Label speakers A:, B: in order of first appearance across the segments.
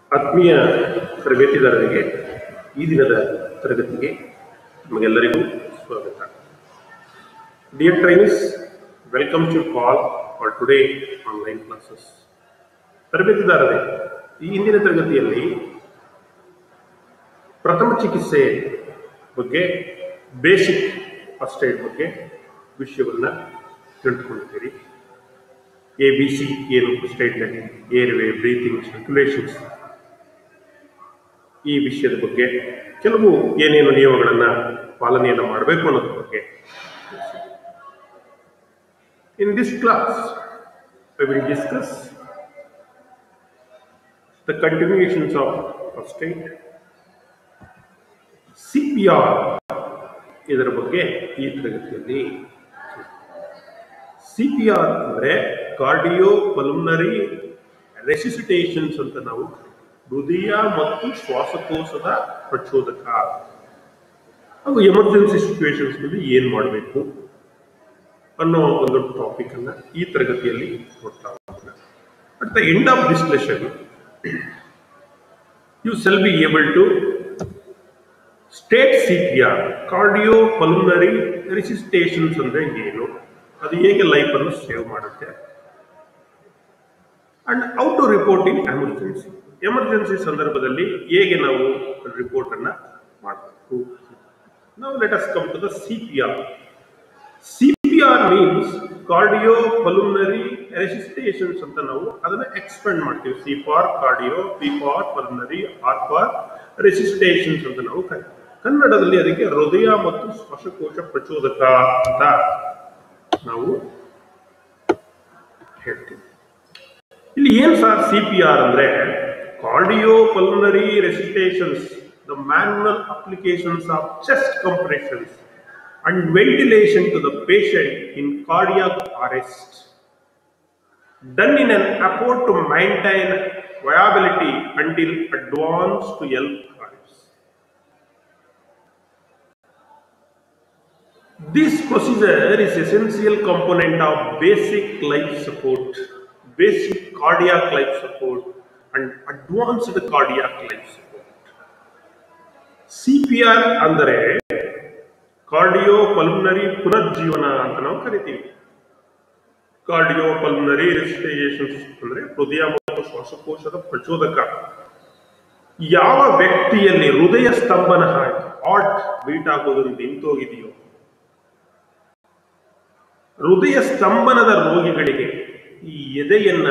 A: ಆತ್ಮೀಯ ತರಬೇತಿದಾರರಿಗೆ ಈ ದಿನದ ತರಗತಿಗೆ ನಿಮಗೆಲ್ಲರಿಗೂ ಸ್ವಾಗತ dear trainers welcome to call for today online classes ತರಬೇತಿದಾರರೇ ಈ ಇಂದಿನ ತರಗತಿಯಲ್ಲಿ ಪ್ರಥಮ ಚಿಕಿತ್ಸೆ ಬಗ್ಗೆ ಬೇಸಿಕ್ ಫಸ್ಟ್ ಏಡ್ ಬಗ್ಗೆ ವಿಷಯವನ್ನು ತಿಳಿದುಕೊಂಡಿದ್ದೀರಿ ಎ ಬಿ ಸಿ ಏನು ಫಸ್ಟ್ ಏಡ್ನಲ್ಲಿ ಏರ್ವೇ ಬ್ರೀತಿಂಗ್ ಸರ್ಕ್ಯುಲೇಷನ್ಸ್ ಈ ವಿಷಯದ ಬಗ್ಗೆ ಕೆಲವು ಏನೇನು ನಿಯಮಗಳನ್ನು ಪಾಲನೆಯನ್ನು ಮಾಡಬೇಕು ಅನ್ನೋದ್ರ ಬಗ್ಗೆ in this class I will discuss the continuations of first aid C P R ಇದರ ಬಗ್ಗೆ ಈ ತರಗತಿಯಲ್ಲಿ ಸಿ ಪಿ ಆರ್ ಅಂದರೆ ಕಾರ್ಡಿಯೋ ಪಲ್ಮನರಿ ರೆಸಿಸಿಟೇಷನ್ಸ್ ಅಂತ ನಾವು ಹೃದಯ ಮತ್ತು ಶ್ವಾಸಕೋಶದ ಪ್ರಚೋದಕ ಹಾಗೂ ಎಮರ್ಜೆನ್ಸಿ ಸಿಚುವೇಶನ್ಸ್ನಲ್ಲಿ ಏನು ಮಾಡಬೇಕು ಅನ್ನೋ ಒಂದು ಟಾಪಿಕ್ ಅನ್ನ ಈ ತರಗತಿಯಲ್ಲಿ ನೋಡ್ತಾ ಹೋಗೋಣ at the end of this lesson you shall be able to state C P R cardio pulmonary resuscitations ಅಂದ್ರೆ ಏನು ಅದು ಹೇಗೆ ಲೈಫ್ ಅನ್ನು ಸೇವ್ ಮಾಡುತ್ತೆ and how to report in emergency emergency ಸಂದರ್ಭದಲ್ಲಿ ಹೇಗೆ ನಾವು ರಿಪೋರ್ಟ್ ಅನ್ನ ಮಾಡಬೇಕು ನಾವು let us come to the C P R C P R means cardio pulmonary resuscitations ಅಂತ ನಾವು ಅದನ್ನ ಎಕ್ಸ್ಪೆಂಡ್ ಮಾಡ್ತೀವಿ C for cardio P for pulmonary R for resuscitations ಅಂತ ನಾವು ಕರೀತೀವಿ ಕನ್ನಡದಲ್ಲಿ ಅದಕ್ಕೆ ಹೃದಯ ಮತ್ತು ಶ್ವಾಸಕೋಶ ಪ್ರಚೋದಕ ಅಂತ ನಾವು ಹೇಳ್ತೀವಿ ಇಲ್ಲಿ ಏನ್ ಸರ್ ಸಿ ಪಿ ಆರ್ ಅಂದ್ರೆ cardio pulmonary resuscitations the manual applications of chest compressions and ventilation to the patient in cardiac arrest done in an effort to maintain viability until advanced to L lives. This procedure is essential component of basic life support, basic cardiac life support, and advanced cardiac life support. CPR ಅಂದರೆ cardio pulmonary ಪುನರ್ಜೀವನ ಅಂತ ನಾವು ಕರಿತೀವಿ cardio pulmonary ರೆಸಿಟೇಷನ್ಸ್ ಅಂದ್ರೆ ಹೃದಯ ಮತ್ತು ಶ್ವಾಸಕೋಶದ ಪ್ರಚೋದಕ ಯಾವ ವ್ಯಕ್ತಿಯಲ್ಲಿ ಹೃದಯ ಸ್ತಂಭನ ಹಾಕಿ ಹಾರ್ಟ್ ಬೀಟ್ ಆಗೋದು ನಿಂತೋಗಿದೆಯೋ ಹೃದಯ ಸ್ತಂಭನದ ರೋಗಿಗಳಿಗೆ ಈ ಎದೆಯನ್ನ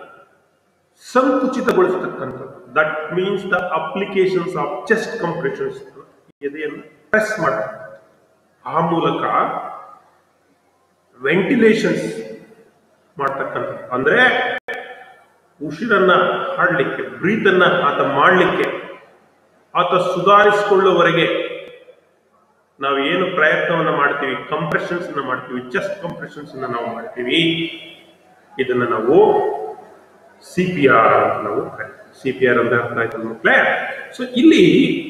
A: ಸಂಕುಚಿತಗೊಳಿಸತಕ್ಕಂಥದ್ದು that means the applications of chest compressions ಎದೆಯನ್ನು ಪ್ರೆಸ್ ಮಾಡ ಆ ಮೂಲಕ ವೆಂಟಿಲೇಷನ್ಸ್ ಮಾಡ್ತಕ್ಕಂಥದ್ದು ಅಂದ್ರೆ ಉಸಿರನ್ನ ಹಾಡಲಿಕ್ಕೆ ಬ್ರೀತ್ ಅನ್ನ ಆತ ಮಾಡಲಿಕ್ಕೆ ಆತ ಸುಧಾರಿಸಿಕೊಳ್ಳುವವರೆಗೆ ನಾವು ಏನು ಪ್ರಯತ್ನವನ್ನ ಮಾಡ್ತೀವಿ ಕಂಪ್ರೆಷನ್ಸ್ ಅನ್ನ ಮಾಡ್ತೀವಿ ಚೆಸ್ಟ್ ಕಂಪ್ರೆಷನ್ಸ್ ಅನ್ನ ನಾವು ಮಾಡ್ತೀವಿ ಇದನ್ನ ನಾವು ಸಿ ಪಿ ಆರ್ ಅಂತ ನಾವು ಸಿ ಪಿ ಆರ್ ಅಂತ ಅರ್ಥ ಆಯ್ತು ಮಕ್ಕಳೇ ಸೊ ಇಲ್ಲಿ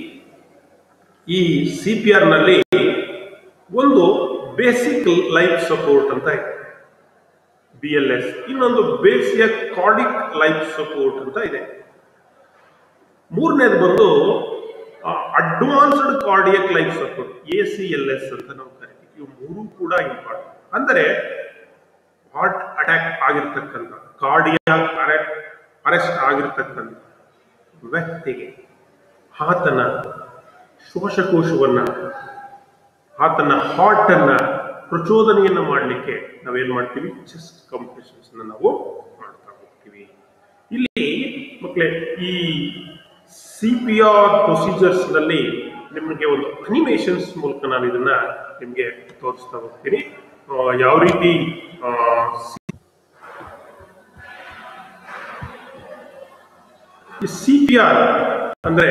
A: ಈ ಸಿ ಪಿ ಆರ್ ನಲ್ಲಿ ಒಂದು ಬೇಸಿಕ್ ಲೈಫ್ ಸಪೋರ್ಟ್ ಅಂತ ಇದೆ ಬಿ ಎಲ್ ಎಸ್ ಇನ್ನೊಂದು ಬೇಸಿಯ ಕಾರ್ಡಿಕ್ ಲೈಫ್ ಸಪೋರ್ಟ್ ಅಂತ ಇದೆ ಮೂರನೇದು ಬಂದು advanced cardiac life support A C L S ಅಂತ ನಾವು ಕರಿತೀವಿ ಇವು ಮೂರು ಕೂಡ ಇಂಪಾರ್ಟೆಂಟ್ ಅಂದರೆ ಹಾರ್ಟ್ ಅಟ್ಯಾಕ್ ಆಗಿರ್ತಕ್ಕಂಥ ಕಾರ್ಡಿಯಾಕ್ ಅರೆಸ್ಟ್ ಆಗಿರ್ತಕ್ಕಂಥ ವ್ಯಕ್ತಿಗೆ ಆತನ ಶ್ವಾಸಕೋಶವನ್ನ ಆತನ ಹಾರ್ಟ್ ಅನ್ನ ಪ್ರಚೋದನೆಯನ್ನ ಮಾಡಲಿಕ್ಕೆ ನಾವೇನ್ ಮಾಡ್ತೀವಿ ಚೆಸ್ಟ್ ಕಂಪ್ರೆಷನ್ಸ್ ನಾವು ಮಾಡ್ತಾ ಹೋಗ್ತೀವಿ ಇಲ್ಲಿ ಮಕ್ಕಳೇ ಈ ಸಿ ಪಿ ಆರ್ ಪ್ರೊಸೀಜರ್ಸ್ ನಲ್ಲಿ ನಿಮಗೆ ಒಂದು ಅನಿಮೇಷನ್ಸ್ ಮೂಲಕ ನಾನು ಇದನ್ನ ನಿಮಗೆ ತೋರಿಸ್ತಾ ಹೋಗ್ತೀನಿ ಆ, ಯಾವ ರೀತಿ ಸಿ ಪಿ ಆರ್ ಅಂದ್ರೆ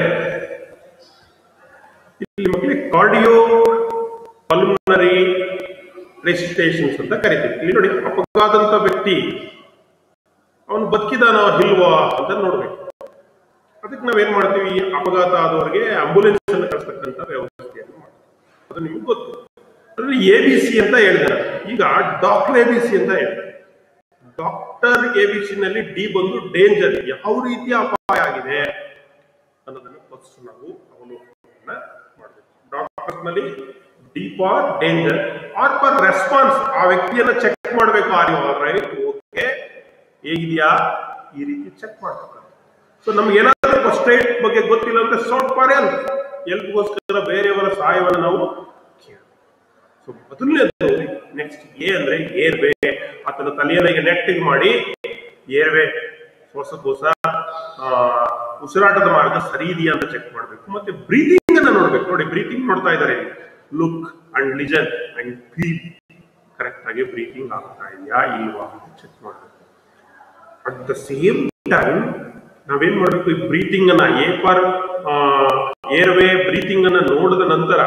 A: ಇಲ್ಲಿ ಮಕ್ಕಳಿಗೆ ಕಾರ್ಡಿಯೋ ಪಲ್ಮನರಿ ರೆಸಿಸ್ಟೇಷನ್ಸ್ ಅಂತ ಕರಿತೀವಿ ಇಲ್ಲಿ ನೋಡಿ ಅಪಘಾತಂತ ವ್ಯಕ್ತಿ ಅವನು ಬದುಕಿದಾನ ಇಲ್ವಾ ಅಂತ ನೋಡ್ಬೇಕು ಅದಕ್ಕೆ ನಾವೇನ್ ಮಾಡ್ತೀವಿ ಅಪಘಾತ ಆದವರಿಗೆ ಆಂಬುಲೆನ್ಸ್ ಅನ್ನು ಕಳಿಸ್ತಕ್ಕಂಥ ವ್ಯವಸ್ಥೆಯನ್ನು ಮಾಡ್ತೀವಿ ಅದು ನಿಮ್ಗೆ ಗೊತ್ತು ಅದ್ರಲ್ಲಿ ಎ ಬಿ ಸಿ ಅಂತ ಹೇಳಿದಾರೆ ಈಗ ಡಾಕ್ಟರ್ ಎ ಬಿ ಸಿ ಅಂತ ಹೇಳ್ತಾರೆ ಡಾಕ್ಟರ್ ಎ ಬಿ ಸಿ ನಲ್ಲಿ ಡಿ ಬಂದು ಡೇಂಜರ್ ಯಾವ ರೀತಿಯ ಅಪಾಯ ಆಗಿದೆ ಅನ್ನೋದನ್ನ ಫಸ್ಟ್ ನಾವು ಅವಲೋಕನ ಮಾಡಬೇಕು ಡಾಕ್ಟರ್ ನಲ್ಲಿ D for danger R for response ಆ ವ್ಯಕ್ತಿಯನ್ನ ಚೆಕ್ ಮಾಡಬೇಕು ಆರ್ ಯು ರೈಟ್ ಓಕೆ ಹೇಗಿದೆಯಾ ಈ ರೀತಿ ಚೆಕ್ ಮಾಡ್ತಕ್ಕಂಥ ಸೊ ನಮ್ಗೆ ಏನಾದ್ರೂ ಫಸ್ಟ್ ಏಡ್ ಬಗ್ಗೆ ಗೊತ್ತಿಲ್ಲ ಅಂದ್ರೆ ಸಾಫ್ಟ್ ಫಾರ್ ಎಲ್ಪ್ ಎಲ್ಪ್ಗೋಸ್ಕರ ಬೇರೆಯವರ ಸಹಾಯವನ್ನು ನಾವು ಸೊ ಮೊದಲನೇದು ನೆಕ್ಸ್ಟ್ ಎ ಅಂದ್ರೆ ಏರ್ವೇ ಆತನ ತಲೆಯಲ್ಲಿಗೆ ನೆಟ್ಟಿಗೆ ಮಾಡಿ ಏರ್ವೇ ಶ್ವಾಸಕೋಶ ಆ, ಉಸಿರಾಟದ ಮಾರ್ಗ ಸರಿ ಇದೆಯಾ ಅಂತ ಚೆಕ್ ಮಾಡಬೇಕು ಮತ್ತೆ ಬ್ರೀತಿಂಗ್ ಅನ್ನ ನೋಡ್ಬೇಕು ನೋಡಿ ಬ್ರೀತಿಂಗ್ ನೋಡ್ತಾ ಇದ್ದಾರೆ look and listen and feel correct ಆಗಿ ಬ್ರೀತಿಂಗ್ ಆಗ್ತಾ ಇದೆಯಾ ಇಲ್ವಾ ಅಂತ ಚೆಕ್ ಮಾಡಬೇಕು ಅಟ್ ದ ಸೇಮ್ ಟೈಮ್ ನಾವೇನ್ ಮಾಡ್ಬೇಕು ಈ ಬ್ರೀತಿಂಗ್ ಅನ್ನ ಎ ಫಾರ್ ಏರ್ವೇ ಬ್ರೀತಿಂಗ್ ಅನ್ನ ನೋಡಿದ ನಂತರ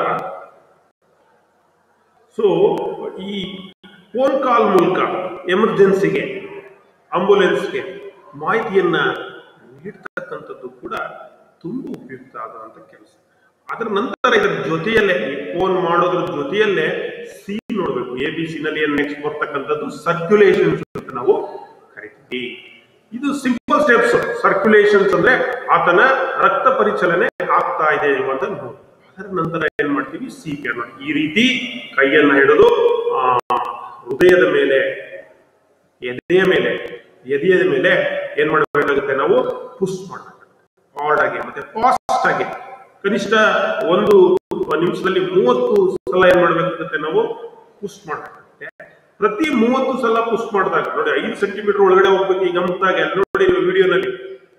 A: ಸೊ ಈ ಫೋನ್ ಕಾಲ್ ಮೂಲಕ ಎಮರ್ಜೆನ್ಸಿಗೆ ಆಂಬುಲೆನ್ಸ್ಗೆ ಮಾಹಿತಿಯನ್ನ ನೀಡ್ತಕ್ಕಂಥದ್ದು ಕೂಡ ತುಂಬಾ ಉಪಯುಕ್ತ ಆದಂತ ಕೆಲಸ ಅದರ ನಂತರ ಇದರ ಜೊತೆಯಲ್ಲೇ ಈ ಫೋನ್ ಮಾಡೋದ್ರ ಜೊತೆಯಲ್ಲೇ ಸಿ ನೋಡ್ಬೇಕು ಎ ಬಿ ಸಿ ನಲ್ಲಿ ಏನ್ ನೆಕ್ಸ್ಟ್ ಬರ್ತಕ್ಕಂಥದ್ದು ಸರ್ಕ್ಯುಲೇಷನ್ ಅಂತ ನಾವು ಕರಿತೀವಿ ಇದು ಸಿಂಪಲ್ ಸ್ಟೆಪ್ಸ್ ಸರ್ಕ್ಯುಲೇಷನ್ಸ್ ಅಂದ್ರೆ ಆತನ ರಕ್ತ ಪರಿಚಲನೆ ಆಗ್ತಾ ಇದೆ ಇಲ್ವಾ ಅಂತ ನೋಡಿ ಅದರ ನಂತರ ಏನ್ ಮಾಡ್ತೀವಿ ಸಿ ಪಿ ನೋಡಿ ಈ ರೀತಿ ಕೈಯನ್ನ ಹಿಡಿದು ಆ, ಹೃದಯದ ಮೇಲೆ ಎದೆಯ ಮೇಲೆ ಎದೆಯ ಮೇಲೆ ಏನ್ ಮಾಡಬೇಕಾಗುತ್ತೆ ನಾವು ಪುಷ್ ಮಾಡಬೇಕು ಹಾರ್ಡ್ ಆಗಿ ಮತ್ತೆ ಫಾಸ್ಟ್ ಆಗಿ ಕನಿಷ್ಠ ಒಂದು ನಿಮಿಷದಲ್ಲಿ ಮೂವತ್ತು ಸಲ ಏನ್ ಮಾಡ್ಬೇಕಾಗುತ್ತೆ ನಾವು ಪುಷ್ ಮಾಡಬೇಕಾಗುತ್ತೆ ಪ್ರತಿ ಮೂವತ್ತು ಸಲ ಪುಷ್ ಮಾಡಿದಾಗ ನೋಡಿ ಐದು ಸೆಂಟಿಮೀಟರ್ ಒಳಗಡೆ ಹೋಗ್ಬೇಕು ಈಗ ಗಮನಿಸಿದಾಗ ಅಲ್ಲಿ ನೋಡಿ ವಿಡಿಯೋನಲ್ಲಿ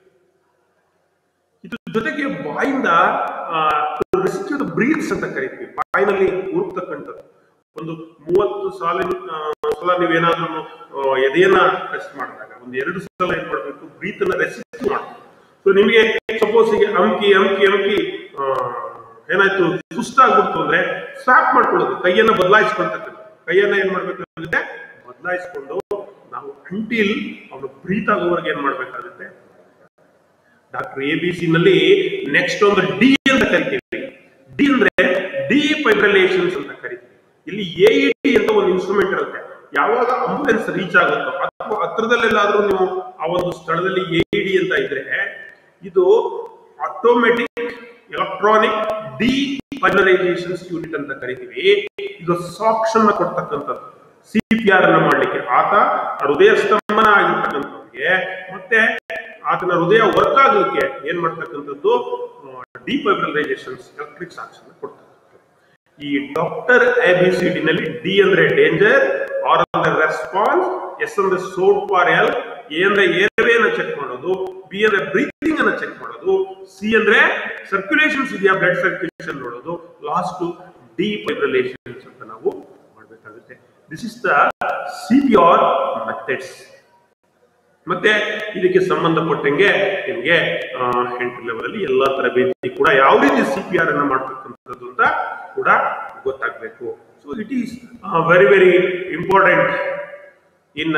A: ಇದ್ರ ಜೊತೆಗೆ ಬಾಯಿಂದ ರೆಸಿಸ್ಟೆಡ್ ಬ್ರೀತ್ಸ್ ಅಂತ ಕರಿತೀವಿ ಬಾಯಿನಲ್ಲಿ ಉರುಕ್ತಕ್ಕಂಥದ್ದು ಒಂದು ಮೂವತ್ತು ಸಾಲಿನ ಆ, ಸಲ ನೀವೇನಾದ್ರೂ ಆ, ಎದೆಯನ್ನ ರೆಸ್ಟ್ ಮಾಡಿದಾಗ ಒಂದು ಎರಡು ಸಲ ಏನ್ ಮಾಡ್ಬೇಕು ಬ್ರೀತ್ ಅನ್ನ ರೆಸಿಸ್ಟ್ ಮಾಡಬೇಕು ಸೊ ನಿಮಗೆ ಸಪೋಸ್ ಈಗ ಅಮ್ಕಿ ಅಮ್ಕಿ ಅಮ್ಕಿ ಆ, ಏನಾಯ್ತು ಸುಸ್ತಾಗ್ಬಿಡ್ತು ಅಂದ್ರೆ ಸ್ಟಾಪ್ ಮಾಡ್ಕೊಳ್ಳೋದು ಕೈಯನ್ನ ಬದಲಾಯಿಸ್ಕೊಳ್ತಕ್ಕಂಥ ಕೈಯನ್ನ ಏನ್ ಮಾಡ್ಬೇಕಾಗುತ್ತೆ ಬದಲಾಯಿಸ್ಕೊಂಡು ನಾವು ಅಂಟಿಲ್ ಅವನು ಬ್ರೀತ್ ಆಗೋವರೆಗೆ ಏನ್ ಮಾಡ್ಬೇಕಾಗುತ್ತೆ ಡಾಕ್ಟರ್ ಎ ಬಿ ಸಿ ನಲ್ಲಿ ನೆಕ್ಸ್ಟ್ ಒಂದು ಡಿ ಅಂತ ಕರಿತೀವಿ ಡಿ ಅಂದ್ರೆ ಡಿ ಫೈಬ್ರಿಲೇಷನ್ಸ್ ಅಂತ ಕರಿತೀವಿ ಇಲ್ಲಿ ಎ ಡಿ ಅಂತ ಒಂದು ಇನ್ಸ್ಟ್ರೂಮೆಂಟ್ ಇರುತ್ತೆ ಯಾವಾಗ ಆಂಬುಲೆನ್ಸ್ ರೀಚ್ ಆಗುತ್ತೋ ಅಥವಾ ಹತ್ರದಲ್ಲೆಲ್ಲಾದ್ರೂ ನೀವು ಆ ಒಂದು ಸ್ಥಳದಲ್ಲಿ ಎ ಡಿ ಅಂತ ಇದ್ರೆ ಇದು automatic electronic defibrillations unit ಅಂತ ಕರಿತೀವಿ ಇದು ಸಾಕ್ಷನ್ ಕೊಡ್ತಕ್ಕಂಥದ್ದು ಸಿ ಪಿ ಆರ್ ಅನ್ನ ಮಾಡ್ಲಿಕ್ಕೆ ಆತ ಹೃದಯ ಸ್ತಂಭನ ಆಗಿರ್ತಕ್ಕಂಥವ್ರಿಗೆ ಮತ್ತೆ ಆತನ ಹೃದಯ ವರ್ಕ್ ಆಗ್ಲಿಕ್ಕೆ ಏನ್ ಮಾಡ್ತಕ್ಕಂಥದ್ದು ಡಿಫೈಬ್ರಿಲೈಸೇಷನ್ಸ್ ಎಲೆಕ್ಟ್ರಿಕ್ ಸಾಕ್ಷನ್ ಕೊಡ್ತಕ್ಕಂಥದ್ದು ಈ doctor A B C D ನಲ್ಲಿ ಡಿ ಅಂದ್ರೆ ಡೇಂಜರ್ ಆರ್ ಅಂದ್ರೆ ರೆಸ್ಪಾನ್ಸ್ ಎಸ್ ಅಂದ್ರೆ ಸೋಡ್ ಫಾರ್ ಎಲ್ ಎ ಅಂದ್ರೆ ಏರ್ವೇ ಅನ್ನ ಚೆಕ್ ಮಾಡೋದು ಬಿ ಅಂದ್ರೆ ಬ್ರೀತಿಂಗ್ ಅನ್ನ ಚೆಕ್ ಮಾಡೋದು ಸಿ ಅಂದ್ರೆ ಸರ್ಕ್ಯುಲೇಷನ್ಸ್ ಇದೆಯಾ ಬ್ಲಡ್ ಸರ್ಕ್ಯುಲೇಷನ್ ನೋಡೋದು ಲಾಸ್ಟ್ ಡಿ ಫೈಬ್ರಿಲೇಷನ್ಸ್ ಅಂತ ನಾವು ಮಾಡಬೇಕಾಗುತ್ತೆ this is the C P R methods ಮತ್ತೆ ಇದಕ್ಕೆ ಸಂಬಂಧಪಟ್ಟಂಗೆ ನಿಮಗೆ ಎಂಟ್ರಿ ಲೆವೆಲ್ ಅಲ್ಲಿ ಎಲ್ಲಾ ತರಬೇತಿ ಕೂಡ ಯಾವ ರೀತಿ ಸಿ ಪಿ ಆರ್ ಅನ್ನ ಮಾಡ್ತಕ್ಕಂಥದ್ದು ಅಂತ ಕೂಡ ಗೊತ್ತಾಗಬೇಕು so it is very very important in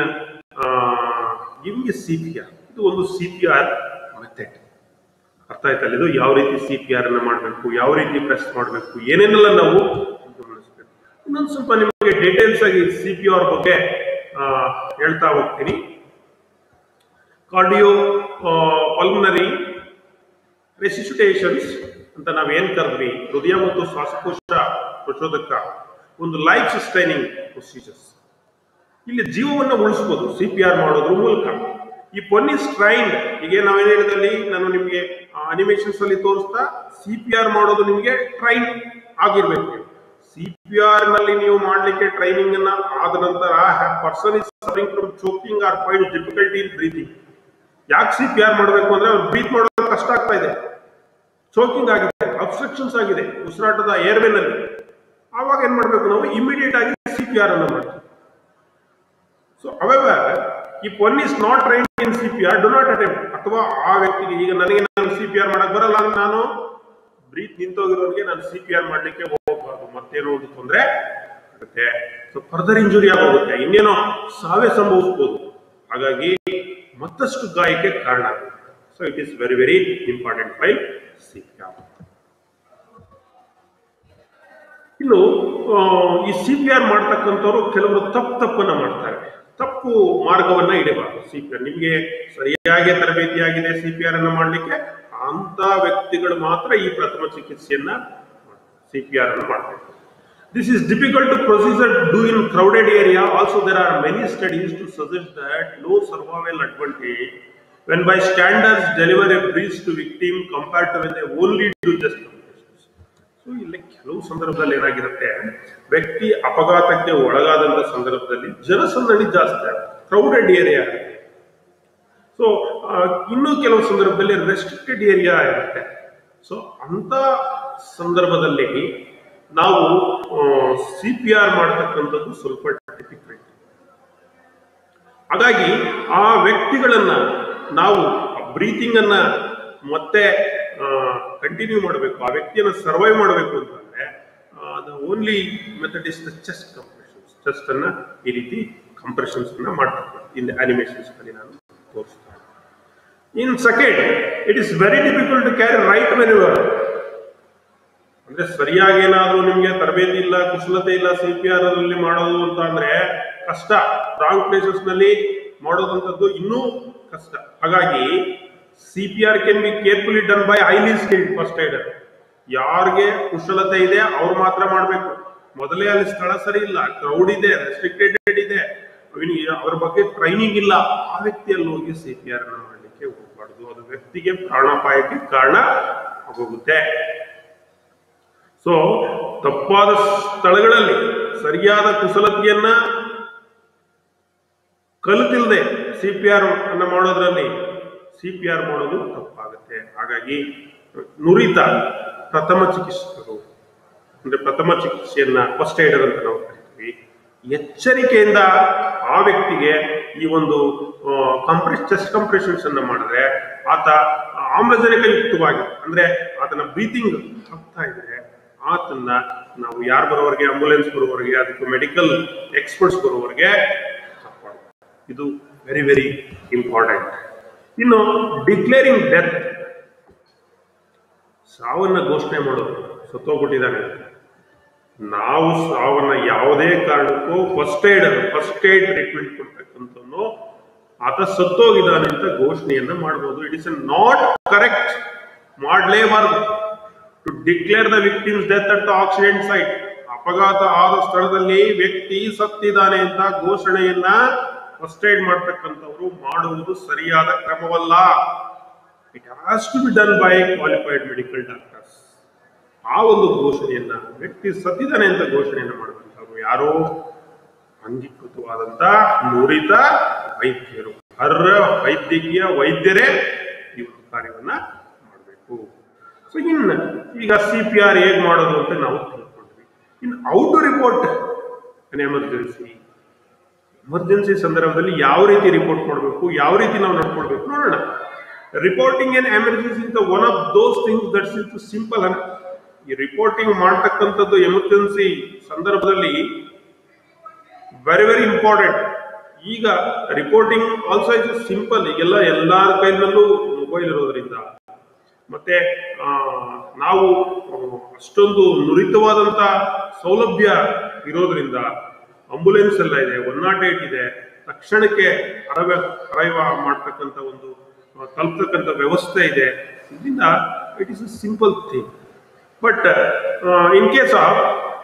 A: giving a C P R ಇದು ಒಂದು ಸಿ ಪಿ ಆರ್ ಮೆಥಡ್ ಅರ್ಥ ಆಯ್ತಲ್ಲ ಇದು ಯಾವ ರೀತಿ ಸಿ ಪಿ ಆರ್ ಅನ್ನ ಮಾಡಬೇಕು ಯಾವ ರೀತಿ ಪ್ರೆಸ್ ಮಾಡಬೇಕು ಏನೇನೆಲ್ಲ ನಾವು ಗಮನಿಸಬೇಕು ಇನ್ನೊಂದು ಸ್ವಲ್ಪ ನಿಮಗೆ ಡೀಟೇಲ್ಸ್ ಆಗಿ ಸಿ ಪಿ ಆರ್ ಬಗ್ಗೆ ಆ, ಹೇಳ್ತಾ ಹೋಗ್ತೀನಿ ಕಾರ್ಡಿಯೋ ಪಲ್ಮನರಿ ರೆಸಿಸ್ಟೇಷನ್ಸ್ ಅಂತ ನಾವೇನ್ ಕರೆದ್ವಿ ಹೃದಯ ಮತ್ತು ಶ್ವಾಸಕೋಶ ಪ್ರಚೋದಕ ಒಂದು ಲೈಫ್ ಸಸ್ಟೈನಿಂಗ್ ಪ್ರೊಸೀಜರ್ಸ್ ಇಲ್ಲಿ ಜೀವವನ್ನು ಉಳಿಸಬಹುದು ಸಿ ಪಿ ಆರ್ ಮಾಡೋದ್ರ ಮೂಲಕ ಈ ಪೊನ್ನಿ ಸ್ಟ್ರೈಂಡ್ ಈಗ ನಾವೇನ್ ಹೇಳಿದಲ್ಲಿ ನಾನು ನಿಮಗೆ ಅನಿಮೇಷನ್ಸ್ ಅಲ್ಲಿ ತೋರಿಸ್ತಾ ಸಿ ಪಿ ಆರ್ ಮಾಡೋದು ನಿಮಗೆ ಟ್ರೈನ್ ಆಗಿರ್ಬೇಕು ಸಿ ಪಿ ಆರ್ ನಲ್ಲಿ ನೀವು ಮಾಡ್ಲಿಕ್ಕೆ ಟ್ರೈನಿಂಗ್ ಅನ್ನ ಆದ ನಂತರ person is suffering from choking or find difficulty in breathing ಯಾಕೆ ಸಿ ಪಿ ಆರ್ ಮಾಡಬೇಕು ಅಂದ್ರೆ ಅವ್ರು ಬ್ರೀತ್ ಮಾಡೋದು ಕಷ್ಟ ಆಗ್ತಾ ಇದೆ ಚೋಕಿಂಗ್ ಆಗಿದೆ ಅಬ್ಸ್ಟ್ರಕ್ಷನ್ಸ್ ಆಗಿದೆ ಉಸಿರಾಟದ ಏರ್ವೇನಲ್ಲಿ ಆವಾಗ ಏನ್ ಮಾಡ್ಬೇಕು ನಾವು ಇಮಿಡಿಯೇಟ್ ಆಗಿ ಸಿ ಪಿ ಆರ್ ಅನ್ನು ಮಾಡ್ತೀವಿ so however if one is not train in C P R do not attempt ಅಥವಾ ಆ ವ್ಯಕ್ತಿಗೆ ಈಗ ನನಗೆ ನಾನು ಸಿ ಪಿ ಆರ್ ಮಾಡಕ್ ಬರಲ್ಲ ಅಂತ ನಾನು ಬ್ರೀತ್ ನಿಂತೋಗಿರೋರಿಗೆ ನಾನು ಸಿ ಪಿ ಆರ್ ಮಾಡ್ಲಿಕ್ಕೆ ಹೋಗಬಾರ್ದು ಮತ್ತೇನೋ ಒಂದು ತೊಂದರೆ ಆಗುತ್ತೆ ಸೊ ಫರ್ದರ್ ಇಂಜುರಿ ಆಗೋಗುತ್ತೆ ಇನ್ನೇನೋ ಸಾವೇ ಸಂಭವಿಸ್ಬೋದು ಹಾಗಾಗಿ ಮತ್ತಷ್ಟು ಗಾಯಕ್ಕೆ ಕಾರಣ ಆಗುತ್ತೆ so it is very very important fail C P R ಇನ್ನು ಆ, ಈ ಸಿ ಪಿ ಆರ್ ಮಾಡ್ತಕ್ಕಂಥವ್ರು ಕೆಲವರು ತಪ್ಪು ತಪ್ಪನ್ನ ಮಾಡ್ತಾರೆ ತಪ್ಪು ತಪ್ಪು ಮಾರ್ಗವನ್ನ ಹಿಡಿಬಾರ್ದು ಸಿ ಪಿ ಆರ್ ನಿಮಗೆ ಸರಿಯಾಗಿ ತರಬೇತಿ ಆಗಿದೆ ಸಿ ಪಿ ಆರ್ ಅನ್ನ ಮಾಡಲಿಕ್ಕೆ ಅಂತ ವ್ಯಕ್ತಿಗಳು ಮಾತ್ರ ಈ ಪ್ರಥಮ ಚಿಕಿತ್ಸೆಯನ್ನ ಸಿ ಪಿ ಆರ್ ಅನ್ನು ಮಾಡಬೇಕು This is difficult to procedure do in crowded area. Also, there are many studies to suggest that low survival advantage when bystanders deliver a breeze to victim compared to when they only do just compressions. So ಇಲ್ಲಿ ಕೆಲವು ಸಂದರ್ಭದಲ್ಲಿ ಏನಾಗಿರುತ್ತೆ ವ್ಯಕ್ತಿ ಅಪಘಾತಕ್ಕೆ ಒಳಗಾದಂತ ಸಂದರ್ಭದಲ್ಲಿ ಜನಸಂದಣಿ ಜಾಸ್ತಿ ಆಗುತ್ತೆ ಕ್ರೌಡೆಡ್ ಏರಿಯಾ ಸೊ ಇನ್ನೂ ಕೆಲವು ಸಂದರ್ಭದಲ್ಲಿ ರೆಸ್ಟ್ರಿಕ್ಟೆಡ್ ಏರಿಯಾ ಇರುತ್ತೆ ಸೊ ಅಂತ ಸಂದರ್ಭದಲ್ಲಿ ನಾವು ಸಿ ಪಿ ಆರ್ ಮಾಡತಕ್ಕಂಥದ್ದು ಸ್ವಲ್ಪ ಡಿಫಿಕಲ್ಟ್ ಹಾಗಾಗಿ ಆ ವ್ಯಕ್ತಿಗಳನ್ನ ನಾವು ಬ್ರೀತಿಂಗ್ ಅನ್ನ ಮತ್ತೆ ಕಂಟಿನ್ಯೂ ಮಾಡಬೇಕು ಆ ವ್ಯಕ್ತಿಯನ್ನ ಸರ್ವೈವ್ ಮಾಡಬೇಕು ಅಂತಂದ್ರೆ the only method is the chest compressions chest ಅನ್ನ ಈ ರೀತಿ ಕಂಪ್ರೆಷನ್ಸ್ ಅನ್ನ ಮಾಡ್ತಾರೆ ಇನ್ ಅನಿಮೇಷನ್ಸ್ ಅಲ್ಲಿ ನಾನು ತೋರಿಸ್ತಾರೆ in second it is very difficult to carry right manoeuvre ಅಂದ್ರೆ ಸರಿಯಾಗಿ ಏನಾದ್ರೂ ನಿಮ್ಗೆ ತರಬೇತಿ ಇಲ್ಲ ಕುಶಲತೆ ಇಲ್ಲ ಸಿ ಪಿ ಆರ್ ಅಲ್ಲಿ ಮಾಡೋದು ಅಂತ ಅಂದ್ರೆ ಕಷ್ಟ ರಾಂಗ್ ಪ್ಲೇಸಸ್ ನಲ್ಲಿ ಮಾಡೋದಂಥದ್ದು ಇನ್ನೂ ಕಷ್ಟ ಹಾಗಾಗಿ C P R can be carefully done by highly skilled first aider ಯಾರಿಗೆ ಕುಶಲತೆ ಇದೆ ಅವ್ರು ಮಾತ್ರ ಮಾಡಬೇಕು ಮೊದಲೇ ಅಲ್ಲಿ ಸ್ಥಳ ಸರಿ ಇಲ್ಲ ಕ್ರೌಡ್ ಇದೆ ರೆಸ್ಟ್ರಿಕ್ಟೆಡ್ ಇದೆ ಅವನಿಗೆ ಅವ್ರ ಬಗ್ಗೆ ಟ್ರೈನಿಂಗ್ ಇಲ್ಲ ಆ ವ್ಯಕ್ತಿಯಲ್ಲಿ ಹೋಗಿ ಸಿ ಪಿ ಆರ್ ಮಾಡಲಿಕ್ಕೆ ಹೋಗಬಾರ್ದು ಅದು ವ್ಯಕ್ತಿಗೆ ಪ್ರಾಣಾಪಾಯಕ್ಕೆ ಕಾರಣ ಆಗೋಗುತ್ತೆ ಸೊ ತಪ್ಪಾದ ಸ್ಥಳಗಳಲ್ಲಿ ಸರಿಯಾದ ಕುಶಲತೆಯನ್ನ ಕಲಿತಿಲ್ಲದೆ ಸಿ ಪಿ ಆರ್ ಅನ್ನ ಮಾಡೋದ್ರಲ್ಲಿ ಸಿ ಪಿ ಆರ್ ಮಾಡೋದು ತಪ್ಪಾಗುತ್ತೆ ಹಾಗಾಗಿ ನುರಿತ ಪ್ರಥಮ ಚಿಕಿತ್ಸಕರು ಅಂದ್ರೆ ಪ್ರಥಮ ಚಿಕಿತ್ಸೆಯನ್ನ ಫಸ್ಟ್ ಏಡರ್ ಅಂತ ನಾವು ಕರಿತೀವಿ ಎಚ್ಚರಿಕೆಯಿಂದ ಆ ವ್ಯಕ್ತಿಗೆ ಈ ಒಂದು ಕಂಪ್ರೆಸ್ ಚೆಸ್ಟ್ ಕಂಪ್ರೆಷನ್ಸ್ ಅನ್ನ ಮಾಡಿದ್ರೆ ಆತ ಆಮ್ಲಜನಕ ಯುಕ್ತವಾಗಿ ಅಂದ್ರೆ ಆತನ ಬ್ರೀತಿಂಗ್ ಆಗ್ತಾ ಇದ್ರೆ ಆತನ್ನ ನಾವು ಯಾರು ಬರೋವರೆಗೆ ಆಂಬುಲೆನ್ಸ್ ಬರೋವರೆಗೆ ಅದಕ್ಕೆ ಮೆಡಿಕಲ್ ಎಕ್ಸ್ಪರ್ಟ್ಸ್ ಬರೋವರೆಗೆ ಕಾಪಾಡಬೇಕು. ಇದು ವೆರಿ ವೆರಿ ಇಂಪಾರ್ಟೆಂಟ್ ಇನ್ನು ಡಿಕ್ಲೇರಿಂಗ್ ಡೆತ್ ಸಾವನ್ನ ಘೋಷಣೆ ಮಾಡೋದು ಸತ್ತೋಗ್ಬಿಟ್ಟಿದ್ದಾನೆ ನಾವು ಸಾವನ್ನ ಯಾವುದೇ ಕಾರಣಕ್ಕೂ first aid first aid treatment ಕೊಡ್ತಕ್ಕಂಥವ್ನು ಆತ ಸತ್ತೋಗಿದ್ದಾನೆ ಅಂತ ಘೋಷಣೆಯನ್ನ ಮಾಡಬಹುದು ಇಟ್ ಇಸ್ ನಾಟ್ ಕರೆಕ್ಟ್ ಮಾಡಲೇಬಾರದು to declare the victim's death at the accident site ಅಪಘಾತ ಆದ ಸ್ಥಳದಲ್ಲಿ ವ್ಯಕ್ತಿ ಸತ್ತಿದ್ದಾನೆ ಅಂತ ಘೋಷಣೆಯನ್ನ ಫಸ್ಟ್ ಏಡ್ ಮಾಡ್ತಕ್ಕಂಥವ್ರು ಮಾಡುವುದು ಸರಿಯಾದ ಕ್ರಮವಲ್ಲ it has to be done by qualified medical doctors ಆ ಒಂದು ಘೋಷಣೆಯನ್ನ ವ್ಯಕ್ತಿ ಸತ್ತಿದ್ದಾನೆ ಅಂತ ಘೋಷಣೆಯನ್ನ ಮಾಡುವಂತವ್ರು ಯಾರೋ ಅಂಗೀಕೃತವಾದಂತ ನುರಿತ ವೈದ್ಯರು ಅರ್ಹ ವೈದ್ಯಕೀಯ ವೈದ್ಯರೇ ಈ ಒಂದು ಕಾರ್ಯವನ್ನ ಮಾಡಬೇಕು ಸೊ ಇನ್ನು ಈಗ ಸಿ ಪಿ ಆರ್ ಹೇಗೆ ಮಾಡೋದು ಅಂತ ನಾವು ತಿಳ್ಕೊಂಡ್ವಿ ಇನ್ನು how to report an emergency emergency ಸಂದರ್ಭದಲ್ಲಿ ಯಾವ ರೀತಿ ರಿಪೋರ್ಟ್ ಮಾಡಬೇಕು ಯಾವ ರೀತಿ ನಾವು ನಡ್ಕೊಳ್ಬೇಕು ನೋಡೋಣ ರಿಪೋರ್ಟಿಂಗ್ ಎನ್ ಎಮರ್ಜೆನ್ಸಿ ಇಂತ one of those things that's in simple ಅನ್ನ ಈ ರಿಪೋರ್ಟಿಂಗ್ ಮಾಡ್ತಕ್ಕಂಥದ್ದು ಎಮರ್ಜೆನ್ಸಿ ಸಂದರ್ಭದಲ್ಲಿ ವೆರಿ ವೆರಿ ಇಂಪಾರ್ಟೆಂಟ್ ಈಗ ರಿಪೋರ್ಟಿಂಗ್ ಆಲ್ಸೋ ಇಸ್ ಸಿಂಪಲ್ ಈಗೆಲ್ಲ ಎಲ್ಲಾರ ಕೈನಲ್ಲೂ ಮೊಬೈಲ್ ಇರೋದ್ರಿಂದ ಮತ್ತೆ ಆ, ನಾವು ಆ, ಅಷ್ಟೊಂದು ನುರಿತವಾದಂತ ಸೌಲಭ್ಯ ಇರೋದ್ರಿಂದ ಅಂಬುಲೆನ್ಸ್ ಎಲ್ಲ ಇದೆ ಒನ್ ನಾಟ್ ಏಟ್ ಇದೆ ತಕ್ಷಣಕ್ಕೆ ಅರವ ಅರೈವ ಮಾಡ್ತಕ್ಕಂಥ ಒಂದು ಆ, ತಲುಪ್ತಕ್ಕಂಥ ವ್ಯವಸ್ಥೆ ಇದೆ ಇದರಿಂದ it is a simple thing but in case of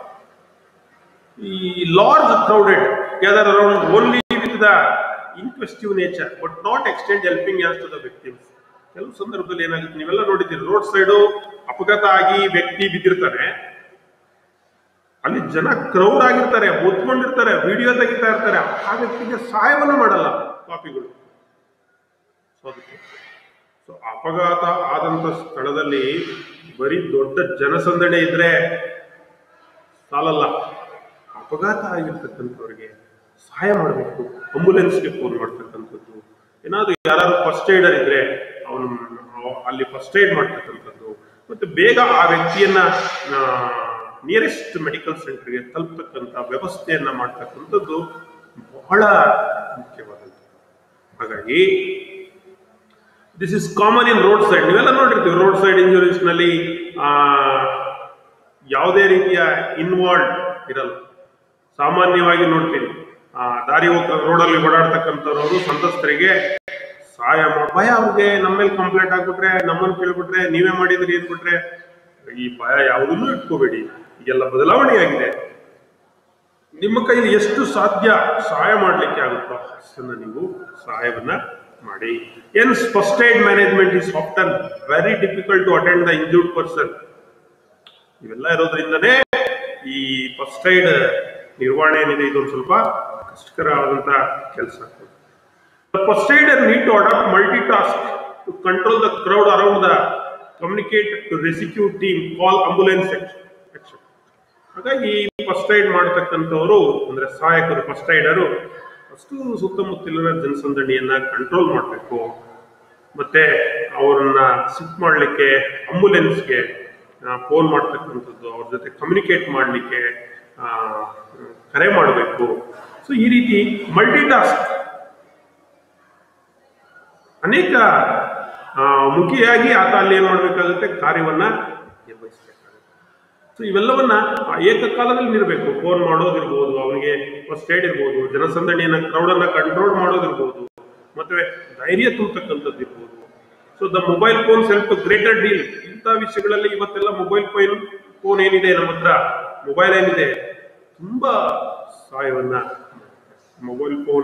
A: ಈ large crowded gather around only with the inquisitive nature but not extend helping as to the victims ಕೆಲವು ಸಂದರ್ಭದಲ್ಲಿ ಏನಾಗುತ್ತೆ ನೀವೆಲ್ಲ ನೋಡಿದ್ದೀರಿ ರೋಡ್ ಸೈಡು ಅಪಘಾತ ಆಗಿ ವ್ಯಕ್ತಿ ಬಿದ್ದಿರ್ತಾನೆ ಅಲ್ಲಿ ಜನ ಕ್ರೌಡ್ ಆಗಿರ್ತಾರೆ ಮುತ್ಕೊಂಡಿರ್ತಾರೆ ವಿಡಿಯೋ ತೆಗಿತಾ ಇರ್ತಾರೆ ಆ ವ್ಯಕ್ತಿಗೆ ಸಹಾಯವನ್ನ ಮಾಡಲ್ಲ ಕಾಪಿಗಳು ಸೊ ಅದಕ್ಕೆ ಸೊ ಅಪಘಾತ ಆದಂತ ಸ್ಥಳದಲ್ಲಿ ಬರೀ ದೊಡ್ಡ ಜನಸಂದಣಿ ಇದ್ರೆ ಸಾಲಲ್ಲ ಅಪಘಾತ ಆಗಿರ್ತಕ್ಕಂಥವ್ರಿಗೆ ಸಹಾಯ ಮಾಡಬೇಕು ಆಂಬುಲೆನ್ಸ್ಗೆ ಫೋನ್ ಮಾಡ್ತಕ್ಕಂಥದ್ದು ಏನಾದ್ರು ಯಾರು ಫಸ್ಟ್ ಏಡರ್ ಇದ್ರೆ ಅವನು ಅಲ್ಲಿ ಫಸ್ಟ್ ಏಡ್ ಮಾಡ್ತಕ್ಕಂಥದ್ದು ಮತ್ತೆ ಬೇಗ ಆ ವ್ಯಕ್ತಿಯನ್ನ ನಿಯರೆಸ್ಟ್ ಮೆಡಿಕಲ್ ಸೆಂಟರ್ಗೆ ತಲುಪತಕ್ಕಂಥ ವ್ಯವಸ್ಥೆಯನ್ನ ಮಾಡ್ತಕ್ಕಂಥದ್ದು ಬಹಳ ಮುಖ್ಯವಾದಂಥದ್ದು ಹಾಗಾಗಿ this is common in road side ನೀವೆಲ್ಲ ನೋಡಿರ್ತೀವಿ ರೋಡ್ ಸೈಡ್ ಇಂಜುರೀಸ್ ನಲ್ಲಿ ಆ, ಯಾವುದೇ ರೀತಿಯ ಇನ್ವಾಲ್ವ್ ಇರಲ್ಲ ಸಾಮಾನ್ಯವಾಗಿ ನೋಡ್ತೀವಿ ಆ, ದಾರಿ ಹೋಗ್ತಾ ರೋಡಲ್ಲಿ ಓಡಾಡ್ತಕ್ಕಂಥವ್ರವರು ಸಂತ್ರಸ್ತರಿಗೆ ಸಹಾಯ ಮಾಡಿ ಭಯ ಅವ್ರಿಗೆ ನಮ್ಮ ಮೇಲೆ ಕಂಪ್ಲೇಂಟ್ ಆಗ್ಬಿಟ್ರೆ ನಮ್ಮನ್ನು ಕೇಳ್ಬಿಟ್ರೆ ನೀವೇ ಮಾಡಿದ್ರಿ ಅಂದ್ಬಿಟ್ರೆ ಈ ಭಯ ಯಾವುದನ್ನು ಇಟ್ಕೋಬೇಡಿ ಈಗೆಲ್ಲ ಬದಲಾವಣೆ ಆಗಿದೆ ನಿಮ್ಮ ಕೈಲಿ ಎಷ್ಟು ಸಾಧ್ಯ ಸಹಾಯ ಮಾಡಲಿಕ್ಕೆ ಆಗುತ್ತೋ ಅಷ್ಟನ್ನ ನೀವು ಸಹಾಯವನ್ನ ಮಾಡಿ ಏನ್ first aid management is often very difficult to attend the injured person ಇವೆಲ್ಲ ಇರೋದ್ರಿಂದನೇ ಈ ಫಸ್ಟ್ ಏಡ್ ನಿರ್ವಹಣೆ ಏನಿದೆ ಇದೊಂದು ಸ್ವಲ್ಪ ಕಷ್ಟಕರವಾದಂತ ಕೆಲಸ The first aider need to adopt multitask to control the crowd around the communicate to rescue team, call ambulance section. section. ಹಾಗಾಗಿ first aid ಮಾಡತಕ್ಕಂಥವರು ಅಂದ್ರೆ ಸಹಾಯಕರು ಫಸ್ಟ್ ಏಡರು ಅಷ್ಟು ಸುತ್ತಮುತ್ತಲಿನ ಜನಸಂದಣಿಯನ್ನ ಕಂಟ್ರೋಲ್ ಮಾಡಬೇಕು ಮತ್ತೆ ಅವರನ್ನ ಶಿಫ್ಟ್ ಮಾಡಲಿಕ್ಕೆ ಆಂಬುಲೆನ್ಸ್ಗೆ ಫೋನ್ ಮಾಡ್ತಕ್ಕಂಥದ್ದು ಅವ್ರ ಜೊತೆ ಕಮ್ಯುನಿಕೇಟ್ ಮಾಡಲಿಕ್ಕೆ ಕರೆ ಮಾಡಬೇಕು ಸೊ ಈ ರೀತಿ ಮಲ್ಟಿ ಟಾಸ್ಕ್ ಅನೇಕ ಆ, ಮುಖಿಯಾಗಿ ಆತ ಅಲ್ಲಿ ಏನ್ ಮಾಡಬೇಕಾಗುತ್ತೆ ಕಾರ್ಯವನ್ನ ನಿರ್ವಹಿಸಬೇಕಾಗುತ್ತೆ ಸೊ ಇವೆಲ್ಲವನ್ನ ಆ ಏಕಕಾಲದಲ್ಲಿ ಇರಬೇಕು ಫೋನ್ ಮಾಡೋದಿರ್ಬೋದು ಅವನಿಗೆ ಫಸ್ಟ್ ಏಡ್ ಇರ್ಬೋದು ಜನಸಂದಣಿಯನ್ನ ಕ್ರೌಡನ್ನ ಕಂಟ್ರೋಲ್ ಮಾಡೋದಿರ್ಬೋದು ಮತ್ತೆ ಧೈರ್ಯ ತುಂಬತಕ್ಕಂಥದ್ದು ಇರ್ಬೋದು so the mobile phone self greater deal ಇಂಥ ವಿಷಯಗಳಲ್ಲಿ ಇವತ್ತೆಲ್ಲ ಮೊಬೈಲ್ ಫೋನ್ ಫೋನ್ ಏನಿದೆ ನಮ್ಮ ಹತ್ರ ಮೊಬೈಲ್ ಏನಿದೆ ತುಂಬಾ ಸಹಾಯವನ್ನ ಮೊಬೈಲ್ ಫೋನ್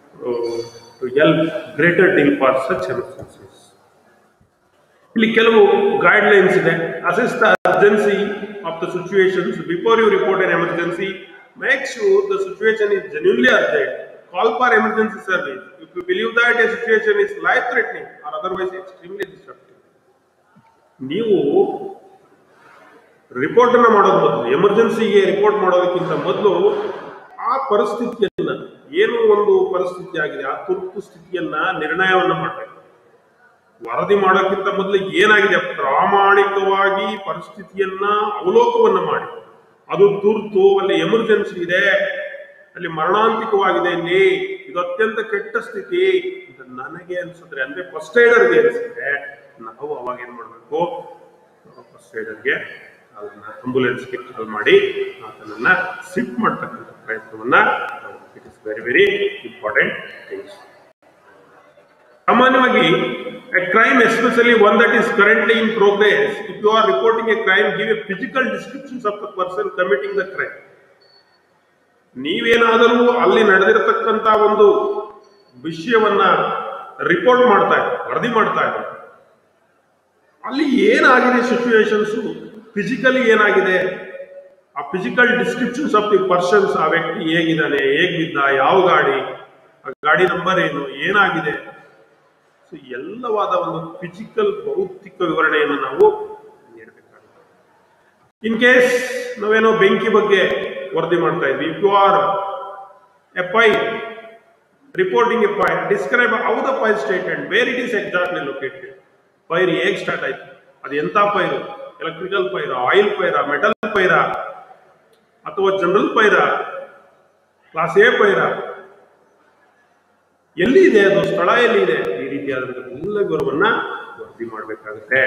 A: ಟು ಎಲ್ greater deal for such emergencies ಇಲ್ಲಿ ಕೆಲವು ಗೈಡ್ ಲೈನ್ಸ್ ಇದೆ assess the urgency of the situations before you report an emergency make sure the situation is genuinely urgent call for emergency service if you believe that a situation is life threatening or otherwise extremely destructive ನೀವು report ಅನ್ನ ಮಾಡೋದು ಮೊದಲು ಎಮರ್ಜೆನ್ಸಿಗೆ report ಮಾಡೋದಕ್ಕಿಂತ ಮೊದಲು ಆ ಪರಿಸ್ಥಿತಿಯನ್ನ ಏನು ಒಂದು ಪರಿಸ್ಥಿತಿ ಆಗಿದೆ ಆ ತುರ್ತು ಸ್ಥಿತಿಯನ್ನ ನಿರ್ಣಯವನ್ನ ಮಾಡಬೇಕು ವರದಿ ಮಾಡೋಕ್ಕಿಂತ ಮೊದಲು ಏನಾಗಿದೆ ಪ್ರಾಮಾಣಿಕವಾಗಿ ಪರಿಸ್ಥಿತಿಯನ್ನ ಅವಲೋಕವನ್ನ ಮಾಡಿ ಅದು ತುರ್ತು ಅಲ್ಲಿ ಎಮರ್ಜೆನ್ಸಿ ಇದೆ ಅಲ್ಲಿ ಮರಣಾಂತಿಕವಾಗಿದೆ ಇಲ್ಲಿ ಇದು ಅತ್ಯಂತ ಕೆಟ್ಟ ಸ್ಥಿತಿ ಅಂತ ನನಗೆ ಅನ್ಸಿದ್ರೆ ಅಂದ್ರೆ ಫಸ್ಟ್ ಏಡರ್ಗೆ ಅನ್ಸಿದ್ರೆ ನಾವು ಅವಾಗ ಏನ್ ಮಾಡ್ಬೇಕು ಫಸ್ಟ್ ಏಡರ್ಗೆ ಅದನ್ನ ಆಂಬುಲೆನ್ಸ್ಗೆ ಕಾಲ್ ಮಾಡಿ ಆತನನ್ನ ಸಿಟ್ ಮಾಡ್ತಕ್ಕಂಥ ಪ್ರಯತ್ನವನ್ನ it is very very important things ಸಾಮಾನ್ಯವಾಗಿ a crime especially one that is currently in progress if you are reporting a crime give a physical descriptions of the person committing the crime ನೀವೇನಾದರೂ ಅಲ್ಲಿ ನಡೆದಿರತಕ್ಕಂತ ಒಂದು ವಿಷಯವನ್ನ report ಮಾಡ್ತಾ ಇದ್ದಾರೆ ವರದಿ ಮಾಡ್ತಾ ಇದ್ದಾರೆ ಅಲ್ಲಿ ಏನಾಗಿದೆ ಸಿಚುವೇಶನ್ಸ್ ಫಿಸಿಕಲಿ ಏನಾಗಿದೆ ಆ physical descriptions of the persons ಆ ವ್ಯಕ್ತಿ ಹೇಗಿದ್ದಾನೆ ಹೇಗ್ ಬಿದ್ದ ಯಾವ ಗಾಡಿ ಆ ಗಾಡಿ ನಂಬರ್ ಏನು ಏನಾಗಿದೆ ಸೊ ಎಲ್ಲವಾದ ಒಂದು ಫಿಸಿಕಲ್ ಭೌತಿಕ ವಿವರಣೆಯನ್ನು ನಾವು ನೀಡಬೇಕಾಗುತ್ತೆ ಇನ್ ಕೇಸ್ ನಾವೇನೋ ಬೆಂಕಿ ಬಗ್ಗೆ ವರದಿ ಮಾಡ್ತಾ ಇದ್ವಿ if you are a fire reporting a fire describe how the fire started where it is exactly located fire ಹೇಗ್ ಸ್ಟಾರ್ಟ್ ಆಯ್ತು ಅದು ಎಂತ ಪೈರು ಎಲೆಕ್ಟ್ರಿಕಲ್ ಪೈರ ಆಯಿಲ್ ಪೈರ ಮೆಟಲ್ ಪೈರ ಅಥವಾ ಜನರಲ್ ಪೈರ ಕ್ಲಾಸ್ ಎ ಪೈರ ಎಲ್ಲಿ ಇದೆ ಅದು ಸ್ಥಳ ಎಲ್ಲಿ ಇದೆ ಈ ರೀತಿಯಾದಂತಹ ಎಲ್ಲ ವಿವರವನ್ನ ವರದಿ ಮಾಡಬೇಕಾಗುತ್ತೆ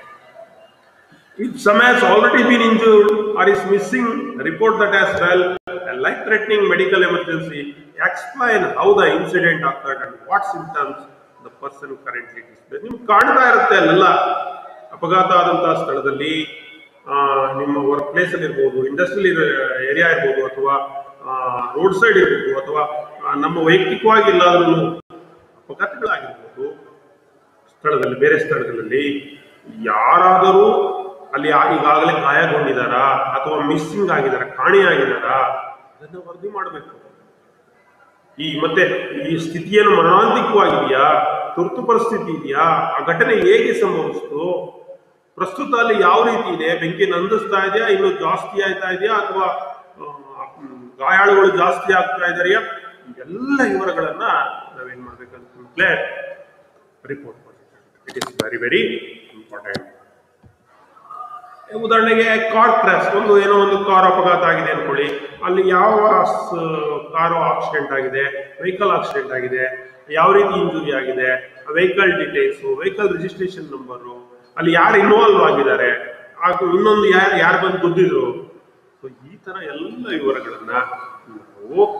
A: If some has already been injured or is missing, report that as well. A life-threatening medical emergency. Explain how the incident occurred and what symptoms the person currently displays. ನಿಮ್ಗೆ ಕಾಣ್ತಾ ಇರುತ್ತೆ ಅಲ್ಲೆಲ್ಲ ಅಪಘಾತ ಆದಂತಹ ಸ್ಥಳದಲ್ಲಿ ಆ, ನಿಮ್ಮ ವರ್ಕ್ ಪ್ಲೇಸ್ ಅಲ್ಲಿ ಇರ್ಬೋದು ಇಂಡಸ್ಟ್ರಿಯಲ್ ಏರಿಯಾ ಇರ್ಬೋದು ಅಥವಾ ರೋಡ್ ಸೈಡ್ ಇರ್ಬೋದು ಅಥವಾ ಆ, ನಮ್ಮ ವೈಯಕ್ತಿಕವಾಗಿ ಎಲ್ಲಾದ್ರೂ ಅಪಘಾತಗಳಾಗಿರ್ಬೋದು ಸ್ಥಳದಲ್ಲಿ ಬೇರೆ ಸ್ಥಳಗಳಲ್ಲಿ ಯಾರಾದರೂ ಅಲ್ಲಿ ಆ- ಈಗಾಗಲೇ ಗಾಯಗೊಂಡಿದಾರಾ ಅಥವಾ ಮಿಸ್ಸಿಂಗ್ ಆಗಿದಾರ ಕಾಣೆಯಾಗಿದಾರಾ ಅದನ್ನ ವರದಿ ಮಾಡಬೇಕು ಈ ಮತ್ತೆ ಈ ಸ್ಥಿತಿಯನ್ನು ಮರಣಾಂತಿಕವಾಗಿದೆಯಾ ತುರ್ತು ಪರಿಸ್ಥಿತಿ ಇದೆಯಾ ಆ ಘಟನೆ ಹೇಗೆ ಸಂಭವಿಸಿತು ಪ್ರಸ್ತುತ ಅಲ್ಲಿ ಯಾವ ರೀತಿ ಇದೆ ಬೆಂಕಿ ನಂದಿಸ್ತಾ ಇದೆಯಾ ಇನ್ನು ಜಾಸ್ತಿ ಆಯ್ತಾ ಇದೆಯಾ ಅಥವಾ ಆ, ಮ್, ಗಾಯಾಳುಗಳು ಜಾಸ್ತಿ ಆಗ್ತಾ ಇದಾರೆಯಾ ಎಲ್ಲ ವಿವರಗಳನ್ನ ನಾವೇನ್ ಮಾಡ್ಬೇಕಂತಲೇ ರಿಪೋರ್ಟ್ ಮಾಡಬೇಕಾಗುತ್ತೆ it is very very important ಉದಾಹರಣೆಗೆ ಕಾರ್ ಕ್ರಾಶ್ ಒಂದು ಏನೋ ಒಂದು ಕಾರ್ ಅಪಘಾತ ಆಗಿದೆ ಅನ್ಕೊಳ್ಳಿ ಅಲ್ಲಿ ಯಾವ ಕಾರು ಆಕ್ಸಿಡೆಂಟ್ ಆಗಿದೆ ವೆಹಿಕಲ್ ಆಕ್ಸಿಡೆಂಟ್ ಆಗಿದೆ ಯಾವ ರೀತಿ ಇಂಜುರಿ ಆಗಿದೆ vehicle details vehicle registration number ಅಲ್ಲಿ ಯಾರು ಇನ್ವಾಲ್ವ್ ಆಗಿದ್ದಾರೆ ಹಾಗೂ ಇನ್ನೊಂದು ಯಾರು ಯಾರು ಬಂದು ಗುದ್ದಿದ್ರು ಸೊ ಈ ತರ ಎಲ್ಲ ವಿವರಗಳನ್ನ ನಾವು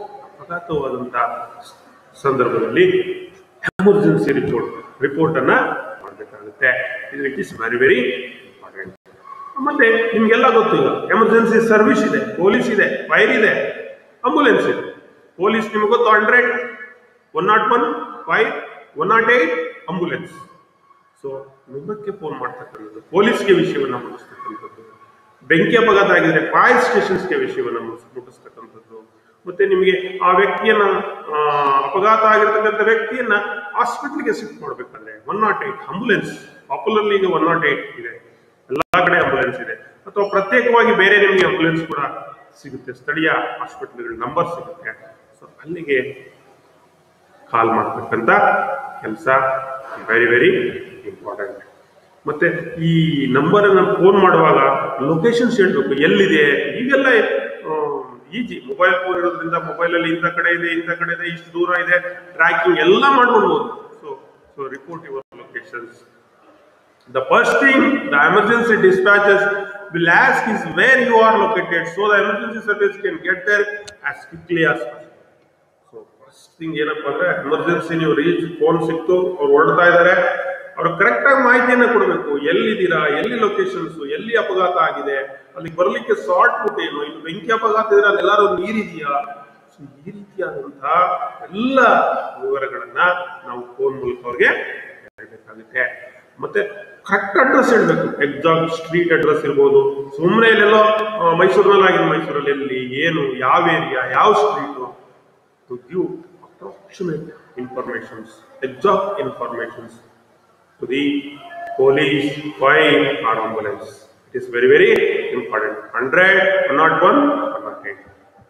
A: ಅಪಘಾತವಾದಂತ ಸಂದರ್ಭದಲ್ಲಿ ಎಮರ್ಜೆನ್ಸಿ ರಿಪೋರ್ಟ್ ರಿಪೋರ್ಟ್ ಅನ್ನ ಮಾಡಬೇಕಾಗುತ್ತೆ ಇದು it is very very important ಮತ್ತೆ ನಿಮ್ಗೆಲ್ಲ ಗೊತ್ತು ಈಗ ಎಮರ್ಜೆನ್ಸಿ ಸರ್ವಿಸ್ ಇದೆ ಪೊಲೀಸ್ ಇದೆ ಫೈರ್ ಇದೆ ಅಂಬುಲೆನ್ಸ್ ಇದೆ ಪೊಲೀಸ್ ನಿಮ್ಗೆ ಗೊತ್ತು hundred one nought one five one nought eight ambulance so ನಿಮ್ಮಕ್ಕೆ ಫೋನ್ ಮಾಡ್ತಕ್ಕಂಥದ್ದು ಪೊಲೀಸ್ಗೆ ವಿಷಯವನ್ನ ಮುಟ್ಟಿಸ್ತಕ್ಕಂಥದ್ದು ಬೆಂಕಿ ಅಪಘಾತ ಆಗಿದ್ರೆ ಫೈರ್ ಸ್ಟೇಷನ್ಸ್ಗೆ ವಿಷಯವನ್ನ ಮುಟ್ಟಿಸ್- ಮುಟ್ಟಿಸ್ತಕ್ಕಂಥದ್ದು ಮತ್ತೆ ನಿಮಗೆ ಆ ವ್ಯಕ್ತಿಯನ್ನ ಆ, ಅಪಘಾತ ಆಗಿರ್ತಕ್ಕಂಥ ವ್ಯಕ್ತಿಯನ್ನ ಹಾಸ್ಪಿಟ್ಲಿಗೆ ಶಿಫ್ಟ್ ಮಾಡ್ಬೇಕಂದ್ರೆ one nought eight ambulance popularly ಈಗ ಒನ್ ನಾಟ್ ಏಟ್ ಇದೆ ಎಲ್ಲಾ ಕಡೆ ಅಂಬುಲೆನ್ಸ್ ಇದೆ ಅಥವಾ ಪ್ರತ್ಯೇಕವಾಗಿ ಬೇರೆ ನಿಮಗೆ ಅಂಬುಲೆನ್ಸ್ ಕೂಡ ಸಿಗುತ್ತೆ ಸ್ಥಳೀಯ ಹಾಸ್ಪಿಟಲ್ಗಳ ನಂಬರ್ ಸಿಗುತ್ತೆ ಸೊ ಅಲ್ಲಿಗೆ ಕಾಲ್ ಮಾಡ್ತಕ್ಕಂಥ ಕೆಲಸ ವೆರಿ ವೆರಿ ಇಂಪಾರ್ಟೆಂಟ್ ಮತ್ತೆ ಈ ನಂಬರ್ ಅನ್ನ ಫೋನ್ ಮಾಡುವಾಗ ಲೊಕೇಶನ್ಸ್ ಹೇಳ್ಬೇಕು ಎಲ್ಲಿದೆ ಈಗೆಲ್ಲ ಈಜಿ ಮೊಬೈಲ್ ಫೋನ್ ಇರೋದ್ರಿಂದ ಮೊಬೈಲ್ ಅಲ್ಲಿ ಇಂಥ ಕಡೆ ಇದೆ ಇಂಥ ಕಡೆ ಇದೆ ಇಷ್ಟು ದೂರ ಇದೆ ಟ್ರ್ಯಾಕಿಂಗ್ ಎಲ್ಲ ಮಾಡ್ಬೋದು so so report your locations The first thing the emergency dispatchers will ask is where you are located so the emergency service can get there as quickly as possible. So first thing ಏನಪ್ಪಾ ಅಂದ್ರೆ emergency ನೀವು reach phone ಸಿಕ್ತು ಅವ್ರು ಹೊರಡ್ತಾ ಇದ್ದಾರೆ ಅವ್ರು correct ಆಗಿ ಮಾಹಿತಿಯನ್ನ ಕೊಡಬೇಕು ಎಲ್ಲಿದ್ದೀರಾ ಎಲ್ಲಿ ಲೊಕೇಶನ್ಸ್ ಎಲ್ಲಿ ಅಪಘಾತ ಆಗಿದೆ ಅಲ್ಲಿ ಬರ್ಲಿಕ್ಕೆ ಶಾರ್ಟ್ ಪುಟ್ ಏನು ಇನ್ನು ಬೆಂಕಿ ಅಪಘಾತ ಇದ್ರೆ ಅಲ್ಲಿ ಎಲ್ಲಾರು ನೀರಿದೆಯಾ ಸೊ ಈ ರೀತಿಯಾದಂತಹ ಎಲ್ಲ ವಿವರಗಳನ್ನ ನಾವು ಫೋನ್ ಮೂಲಕ ಅವ್ರಿಗೆ ಹೇಳ್ಬೇಕಾಗುತ್ತೆ ಮತ್ತೆ ಕರೆಕ್ಟ್ ಅಡ್ರೆಸ್ ಹೇಳ್ಬೇಕು ಎಕ್ಸಾಕ್ಟ್ ಸ್ಟ್ರೀಟ್ ಅಡ್ರೆಸ್ ಇರ್ಬೋದು ಸುಮ್ಮನೆ ಇಲ್ಲೆಲ್ಲೋ ಆ, ಮೈಸೂರಿನಲ್ಲಿ ಆಗಿದೆ ಮೈಸೂರಲ್ಲಿ ಎಲ್ಲಿ ಏನು ಯಾವ ಏರಿಯಾ ಯಾವ street to give approximate informations, exact informations to the police, fire, or ambulance. It is very, very important. 100, 101, 108.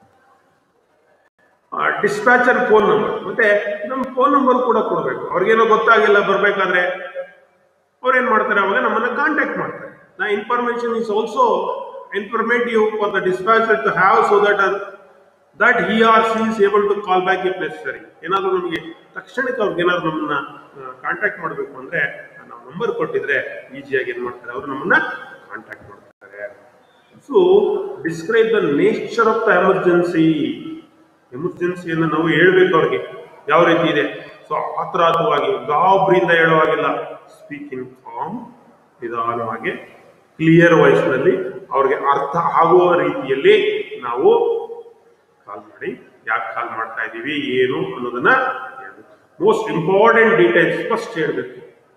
A: Dispatcher phone number ಮತ್ತೆ ನಮ್ಮ ಫೋನ್ ನಂಬರ್ ಕೂಡ ಕೊಡಬೇಕು ಅವ್ರಿಗೇನೋ ಗೊತ್ತಾಗಿಲ್ಲ ಬರ್ಬೇಕಾದ್ರೆ ಅವ್ರೇನ್ ಮಾಡ್ತಾರೆ ಅವಾಗ ನಮ್ಮನ್ನ ಕಾಂಟ್ಯಾಕ್ಟ್ ಮಾಡ್ತಾರೆ the information is also informative for the dispatcher to have so that that he or she is able to call back if necessary ಏನಾದರೂ ನಮಗೆ ತಕ್ಷಣಕ್ಕೆ ಅವ್ರಿಗೆ ಏನಾದ್ರು ನಮ್ಮನ್ನ ಕಾಂಟ್ಯಾಕ್ಟ್ ಮಾಡಬೇಕು ಅಂದ್ರೆ ನಾವು ನಂಬರ್ ಕೊಟ್ಟಿದ್ರೆ ಈಸಿಯಾಗಿ ಏನ್ ಮಾಡ್ತಾರೆ ಅವರು ನಮ್ಮನ್ನ ಕಾಂಟ್ಯಾಕ್ಟ್ ಮಾಡ್ತಾರೆ so describe the nature of the emergency ಎಮರ್ಜೆನ್ಸಿಯನ್ನು ನಾವು ಹೇಳ್ಬೇಕು ಅವ್ರಿಗೆ ಯಾವ ರೀತಿ ಇದೆ ಸೊ ಆತುರಾತವಾಗಿ ಗಾಬರಿಯಿಂದ ಹೇಳುವಾಗಿಲ್ಲ ಸ್ಪೀಕ್ ಇನ್ ಕಾಮ್ ನಿಧಾನವಾಗಿ ಕ್ಲಿಯರ್ ವಾಯ್ಸ್ ನಲ್ಲಿ ಅವ್ರಿಗೆ ಅರ್ಥ ಆಗುವ ರೀತಿಯಲ್ಲಿ ನಾವು ಕಾಲ್ ಮಾಡಿ ಯಾಕೆ ಕಾಲ್ ಮಾಡ್ತಾ ಇದ್ದೀವಿ ಏನು ಅನ್ನೋದನ್ನ ಹೇಳ್ಬೇಕು ಮೋಸ್ಟ್ ಇಂಪಾರ್ಟೆಂಟ್ ಡೀಟೇಲ್ಸ್ ಫಸ್ಟ್ ಹೇಳ್ಬೇಕು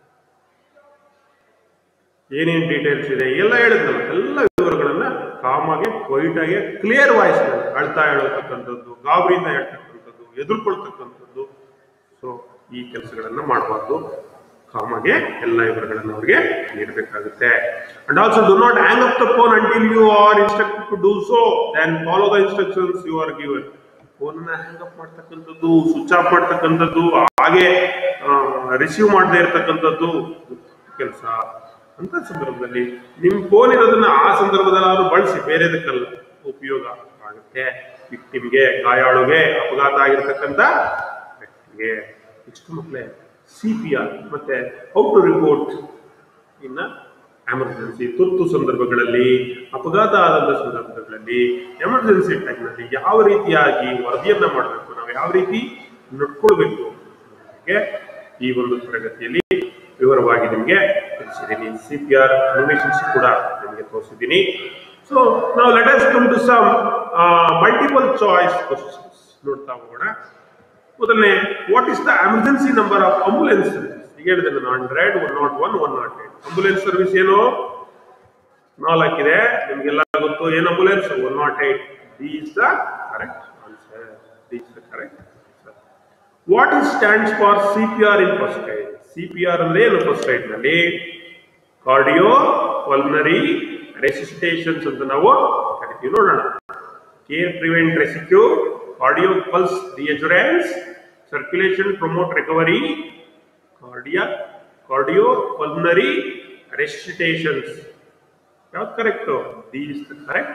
A: ಏನೇನ್ ಡೀಟೇಲ್ಸ್ ಇದೆ ಎಲ್ಲ ಹೇಳಿದ್ನಲ್ಲ ಎಲ್ಲ ವಿವರಗಳನ್ನ ಕಾಮಾಗಿ ವೈಟ್ ಆಗಿ ಕ್ಲಿಯರ್ ವಾಯ್ಸ್ ಅಳ್ತಾ ಹೇಳತಕ್ಕಂಥದ್ದು ಗಾಬರಿಯಿಂದ ಹೇಳ್ತಕ್ಕಂಥದ್ದು ಎದುರ್ಕೊಳ್ತಕ್ಕಂಥದ್ದು ಸೊ ಈ ಕೆಲಸಗಳನ್ನ ಮಾಡಬಾರ್ದು ಕಾಮಾಗೆ ಎಲ್ಲ ವಿವರಗಳನ್ನು ಅವ್ರಿಗೆ ನೀಡಬೇಕಾಗುತ್ತೆ and also do not hang up the phone until you are instructed to do so then follow the instructions you are given phone hang up ಮಾಡ್ತಕ್ಕಂಥದ್ದು ಸ್ವಿಚ್ ಆಫ್ ಮಾಡ್ತಕ್ಕಂಥದ್ದು ಹಾಗೆ ರಿಸೀವ್ ಮಾಡದೇ ಇರತಕ್ಕಂಥದ್ದು ಕೆಲಸ ಅಂತ ಸಂದರ್ಭದಲ್ಲಿ ನಿಮ್ ಫೋನ್ ಇರೋದನ್ನ ಆ ಸಂದರ್ಭದಲ್ಲಿ ಅವರು ಬಳಸಿ ಬೇರೆದಕ್ಕಲ್ಲ ಉಪಯೋಗ ಆಗುತ್ತೆ ವಿಕ್ಟಿಮ್ಗೆ ಗಾಯಾಳುಗೆ ಅಪಘಾತ ಆಗಿರ್ತಕ್ಕಂಥ ವ್ಯಕ್ತಿಗೆ ಇಷ್ಟು ಮಕ್ಕಳೇ ಸಿ ಪಿ ಆರ್ ಮತ್ತೆ ಹೌ ಟು ರಿಪೋರ್ಟ್ ಇನ್ನ ಎಮರ್ಜೆನ್ಸಿ ತುರ್ತು ಸಂದರ್ಭಗಳಲ್ಲಿ ಅಪಘಾತ ಆದಂತ ಸಂದರ್ಭಗಳಲ್ಲಿ ಎಮರ್ಜೆನ್ಸಿ ಟೈಮ್ನಲ್ಲಿ ಯಾವ ರೀತಿಯಾಗಿ ವರದಿಯನ್ನ ಮಾಡಬೇಕು ನಾವು ಯಾವ ರೀತಿ ನಡ್ಕೊಳ್ಬೇಕು ಅನ್ನೋದ್ರ ಬಗ್ಗೆ ಈ ಒಂದು ತರಗತಿಯಲ್ಲಿ ವಿವರವಾಗಿ ನಿಮಗೆ ತಿಳಿಸಿದ್ದೀನಿ ಸಿ ಪಿ ಆರ್ ಅನಿಮೇಷನ್ಸ್ ಕೂಡ ನಿಮಗೆ ತೋರಿಸಿದ್ದೀನಿ ಸೊ ನಾವು let's come to some multiple choice questions ನೋಡ್ತಾ ಹೋಗೋಣ ಮೊದಲನೇ what is the emergency number of ambulance service ಈಗ ಹೇಳಿದೆ ನಾನು hundred one nought one one nought eight ambulance service ಏನು ನಾಲ್ಕಿದೆ ನಿಮ್ಗೆಲ್ಲ ಗೊತ್ತು ಏನು ambulance one nought eight D is the correct answer D is the correct answer what is stands for C P R in first aid C P R ಅಂದ್ರೆ ಏನು first aid ನಲ್ಲಿ cardio pulmonary resuscitations ಅಂತ ನಾವು ಕರಿತೀವಿ ನೋಡೋಣ care prevent rescue cardio pulse reassurance circulation promote recovery cardio cardio pulmonary resuscitations ಯಾವ್ದು correct D is the correct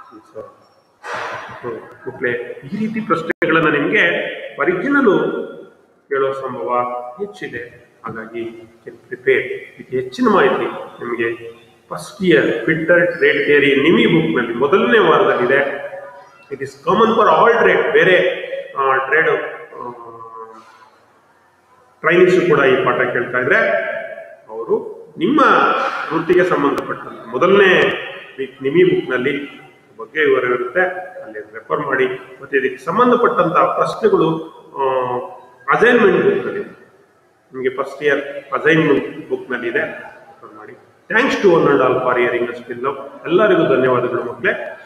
A: ಮಕ್ಕಳೇ ಈ ರೀತಿ ಪ್ರಶ್ನೆಗಳನ್ನ ನಿಮಗೆ ಒರಿಜಿನಲ್ ಕೇಳೋ ಸಂಭವ ಹೆಚ್ಚಿದೆ ಹಾಗಾಗಿ ಪ್ರಿಪೇರ್ ಇದು ಹೆಚ್ಚಿನ ಮಾಹಿತಿ ನಿಮಗೆ first year fitter trade theory ನಿಮಿ ಬುಕ್ನಲ್ಲಿ ಮೊದಲನೇ ವಾರದಲ್ಲಿದೆ it is common for all trade ಬೇರೆ ಟ್ರೇಡ್ ಟ್ರೈನಿಂಗ್ಸ್ ಕೂಡ ಈ ಪಾಠ ಕೇಳ್ತಾ ಇದ್ರೆ ಅವರು ನಿಮ್ಮ ವೃತ್ತಿಗೆ ಸಂಬಂಧಪಟ್ಟಂತೆ ಮೊದಲನೇ ನಿಮಿ ಬುಕ್ನಲ್ಲಿ ಬಗ್ಗೆ ವಿವರವಿರುತ್ತೆ ಅಲ್ಲಿ ರೆಫರ್ ಮಾಡಿ ಮತ್ತೆ ಇದಕ್ಕೆ ಸಂಬಂಧಪಟ್ಟಂತಹ ಪ್ರಶ್ನೆಗಳು ಅಸೈನ್ಮೆಂಟ್ ಬುಕ್ನಲ್ಲಿ ನಿಮಗೆ ಫಸ್ಟ್ ಇಯರ್ ಅಸೈನ್ಮೆಂಟ್ ಬುಕ್ನಲ್ಲಿ ಇದೆ ರೆಫರ್ ಮಾಡಿ thanks to one and all for hearing us ಎಲ್ಲರಿಗೂ ಧನ್ಯವಾದಗಳು ಮಕ್ಕಳೇ